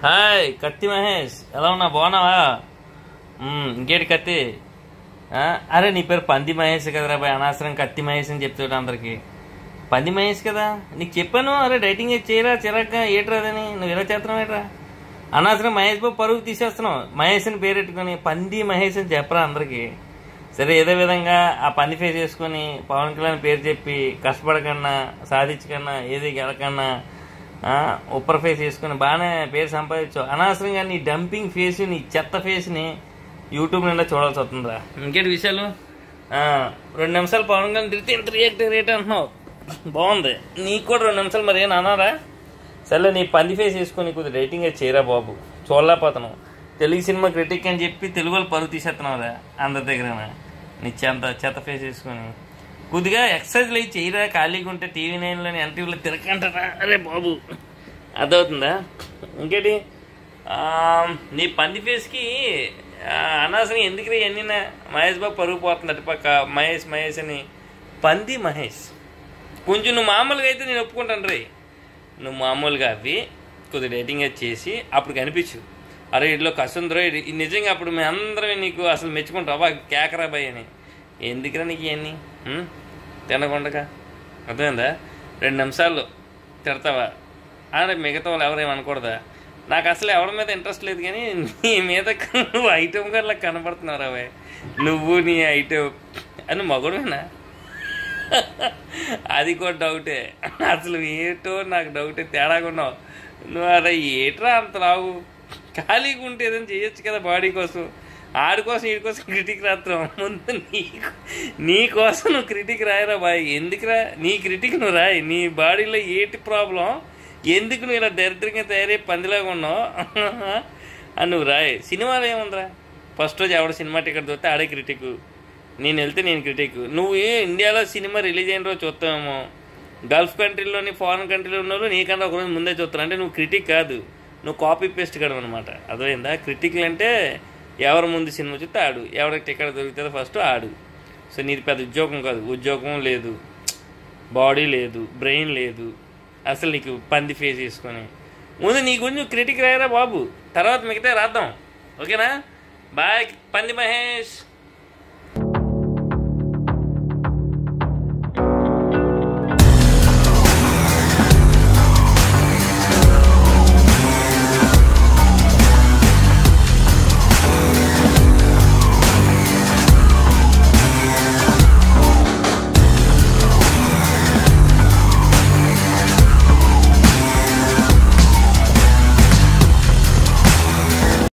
Hi కత్తి మహేష్ ఎలా ఉన్నా బాగున్నావా మ్మ్, ఇంకేంటి కత్తి ఆ, అరే నీ పేరు పంది మహేష్ కదరా బాయ్ అనవసరం కత్తి మహేష్ అని చెప్తాడు అందరికి పంది మహేష్ కదా నీకు చెప్పాను అరే డైటింగ్ ఏది చేయరా చిరాక ఏట్రా అదని నువ్వు ఇలా చేస్తున్నావు ఏట్రా అనవసరం మహేష్ బాబు పరుగు తీసేస్తున్నావు మహేష్ అని పేరెట్టుకొని పంది మహేష్ అని చెప్పరా అందరికి సరే ఏదో విధంగా ఆ పంది ఫేస్ చేసుకొని పవన్ కళ్యాణ్ పేరు చెప్పి కష్టపడకన్నా సాధించకన్నా ఏది గెలకన్నా ఆ, ఉప్పర్ ఫేస్ వేసుకుని బాగానే పేరు సంపాదించావు అనవసరంగా నీ డంపింగ్ ఫేస్ నీ చెత్త ఫేస్ని యూట్యూబ్ నిండా చూడాల్సి వస్తుందిరా ఇంకేంటి విషయాలు ఆ, రెండు నిమిషాలు పవన్ కళ్యాణ్ తిరిగితే ఇంత రియాక్ట్ రేట్ అంటున్నావు బాగుంది నీకు కూడా రెండు నిమిషాలు మరి ఏం అన్నారా సర్లే నీ పంది ఫేస్ వేసుకొని కొద్దిగా రేటింగ్ అయితే చేయరా బాబు చూడలేకపోతున్నావు తెలుగు సినిమా క్రిటిక్ అని చెప్పి తెలుగు వాళ్ళు పరుగు తీసేస్తున్నావురా అందరి దగ్గర నీ చెత్త చెత్త ఫేస్ వేసుకొని కొద్దిగా ఎక్సర్సైజ్లు అయి చేయరా ఖాళీగా ఉంటే టీవీ నైన్లోని ఎన్టీవీలో తిరగంటారా అరే బాబు అర్థమవుతుందా ఇంకేటి ఆ, నీ పంది ఫేస్కి ఆ, అనవసరం ఎందుకు ఇవన్నీ మహేష్ బాబు పరుగు పోతుంది అటుపక్క మహేష్ మహేష్ అని పంది మహేష్ కొంచెం నువ్వు మామూలుగా అయితే నేను ఒప్పుకుంటాను రే నువ్వు మామూలుగా అవి కొద్దిగా రేటింగ్ అది చేసి అప్పుడు కనిపించు అరే ఇట్లో కసుందరో ఇది ఇది నిజంగా అప్పుడు మేము అందరం నీకు అసలు మెచ్చుకుంటాం అబ్బా కేకరా బాయ్ అని ఎందుకురా నీకు ఇవన్నీ ఉం? తినకుండగా అర్థమైందా రెండు నిమిషాలు తిడతావా అరే మిగతా వాళ్ళు ఎవరేం అనకూడదా నాకు అసలు ఎవరి మీద ఇంట్రెస్ట్ లేదు కానీ నీ మీద నువ్వు ఐటమ్ గారిలా కనపడుతున్నావు రావే నువ్వు నీ ఐటమ్ అని మగుడువేనా అది కూడా డౌటే అసలు ఏటో నాకు డౌటే తేడాగా ఉన్నావు నువ్వు అరే ఏట్రా అంత రావు ఖాళీగా ఉంటే ఏదైనా చేయొచ్చు కదా బాడీ కోసం ఆడి కోసం వీడి కోసం క్రిటిక్ రాత్రం ముందు నీ నీ కోసం నువ్వు క్రిటిక్ రాయరా బాయ్ ఎందుకురా నీ క్రిటిక్ నువ్వు రాయి నీ బాడీలో ఏటి ప్రాబ్లం ఎందుకు నువ్వు ఇలా దరిద్రంగా తయారై పందిలాగా ఉన్నావు అని నువ్వు రాయి సినిమాలో ఏముందిరా ఫస్ట్ రోజు ఎవడ సినిమా టికెట్ దొరికితే ఆడే క్రిటిక్ నేను వెళ్తే నేను క్రిటిక్ నువ్వు ఏ ఇండియాలో సినిమా రిలీజ్ అయిన రోజు చూస్తావేమో గల్ఫ్ కంట్రీలోని ఫారిన్ కంట్రీలో ఉన్న వాళ్ళు నీకన్నా ఒకరోజు ముందే చూస్తారు అంటే నువ్వు క్రిటిక్ కాదు నువ్వు కాపీ పేస్ట్ కాదు అనమాట అర్థమైందా క్రిటిక్లు అంటే ఎవరు ముందు సినిమా చూస్తే ఆడు ఎవరికి టికెట్ దొరుకుతుందో ఫస్ట్ ఆడు సో నీది పెద్ద ఉద్యోగం కాదు ఉద్యోగం లేదు బాడీ లేదు బ్రెయిన్ లేదు అసలు నీకు పంది ఫేస్ చేసుకొని ముందు నీ గురించి క్రిటిక్ రాయరా బాబు తర్వాత మిగతా రాద్దాం ఓకేనా బాయ్ పంది మహేష్